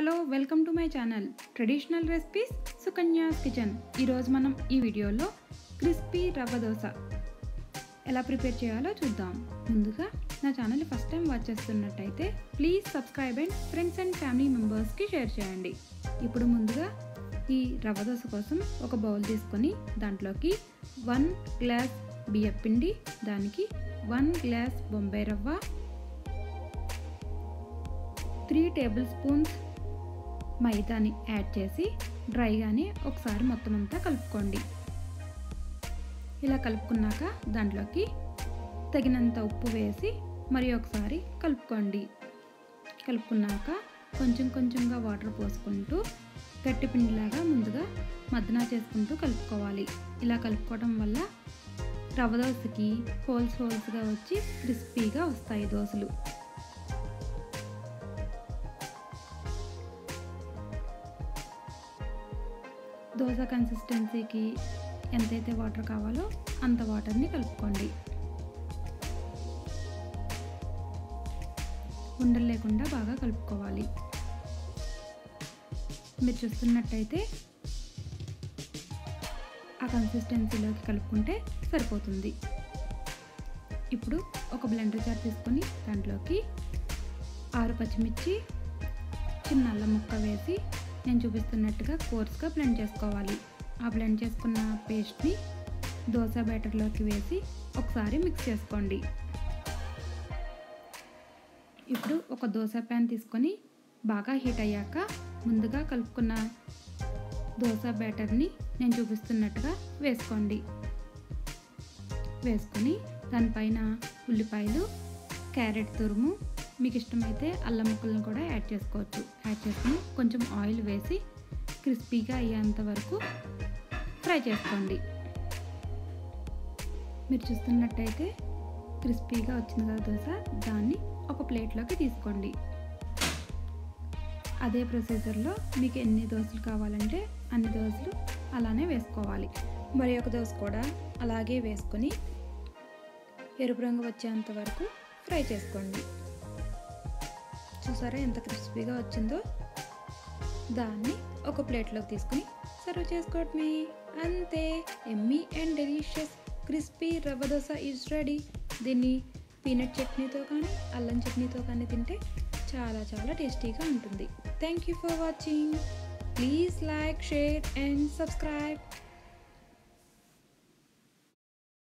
hello welcome to my channel traditional recipes Sukanya's kitchen ఈరోజు మనం ఈ వీడియోలో క్రిస్పీ రవ్వ దోశ ఎలా ప్రిపేర్ చేయాలో చూద్దాం ముందుగా నా ఛానల్ ఫస్ట్ టైం వాచ్ చేస్తున్నట్టయితే please subscribe and friends and family మెంబర్స్కి షేర్ చేయండి ఇప్పుడు ముందుగా ఈ రవ్వ దోశ కోసం ఒక బౌల్ తీసుకొని దాంట్లోకి వన్ గ్లాస్ బియ్యం పిండి దానికి one glass Bombay rava three tablespoons మైదాని యాడ్ చేసి డ్రైగానే ఒకసారి మొత్తం అంతా కలుపుకోండి ఇలా కలుపుకున్నాక దాంట్లోకి తగినంత ఉప్పు వేసి మరి ఒకసారి కలుపుకోండి కలుపుకున్నాక కొంచెం కొంచెంగా వాటర్ పోసుకుంటూ గట్టి పిండిలాగా ముందుగా మద్దన చేసుకుంటూ కలుపుకోవాలి ఇలా కలుపుకోవడం వల్ల రవ్వ దోశకి హోల్స్ హోల్స్గా వచ్చి క్రిస్పీగా వస్తాయి దోశలు దోశ కన్సిస్టెన్సీకి ఎంతైతే వాటర్ కావాలో అంత వాటర్ని కలుపుకోండి ఉండలు లేకుండా బాగా కలుపుకోవాలి మీరు చూస్తున్నట్టయితే ఆ కన్సిస్టెన్సీలోకి కలుపుకుంటే సరిపోతుంది ఇప్పుడు ఒక బ్లెండర్ జార్ తీసుకొని దాంట్లోకి ఆరు పచ్చిమిర్చి చిన్న అల్లం ముక్క వేసి నేను చూపిస్తున్నట్టుగా కోర్స్గా బ్లెండ్ చేసుకోవాలి ఆ బ్లెండ్ చేసుకున్న పేస్ట్ని దోశ బ్యాటర్లోకి వేసి ఒకసారి మిక్స్ చేసుకోండి ఇప్పుడు ఒక దోశ ప్యాన్ తీసుకొని బాగా హీట్ అయ్యాక ముందుగా కలుపుకున్న దోశ బ్యాటర్ని నేను చూపిస్తున్నట్టుగా వేసుకోండి వేసుకొని దానిపైన ఉల్లిపాయలు క్యారెట్ తురుము మీకు ఇష్టమైతే అల్లం ముక్కలను కూడా యాడ్ చేసుకోవచ్చు యాడ్ చేసుకుని కొంచెం ఆయిల్ వేసి క్రిస్పీగా అయ్యేంత వరకు ఫ్రై చేసుకోండి మీరు చూస్తున్నట్టయితే క్రిస్పీగా వచ్చింది కదా దోశ దాన్ని ఒక ప్లేట్లోకి తీసుకోండి అదే ప్రొసీజర్లో మీకు ఎన్ని దోశలు కావాలంటే అన్ని దోశలు అలానే వేసుకోవాలి మరి ఒక దోశ కూడా అలాగే వేసుకొని ఎరుపు రంగు వచ్చేంత వరకు ఫ్రై చేసుకోండి చూసారా ఎంత క్రిస్పీగా వచ్చిందో దాన్ని ఒక ప్లేట్లోకి తీసుకుని సర్వ్ చేసుకోవటమే అంతే Emmy and delicious crispy rava dosa is ready దీన్ని పీనట్ చట్నీతో కానీ అల్లం చట్నీతో కానీ తింటే చాలా చాలా టేస్టీగా ఉంటుంది thank you for watching please like share and subscribe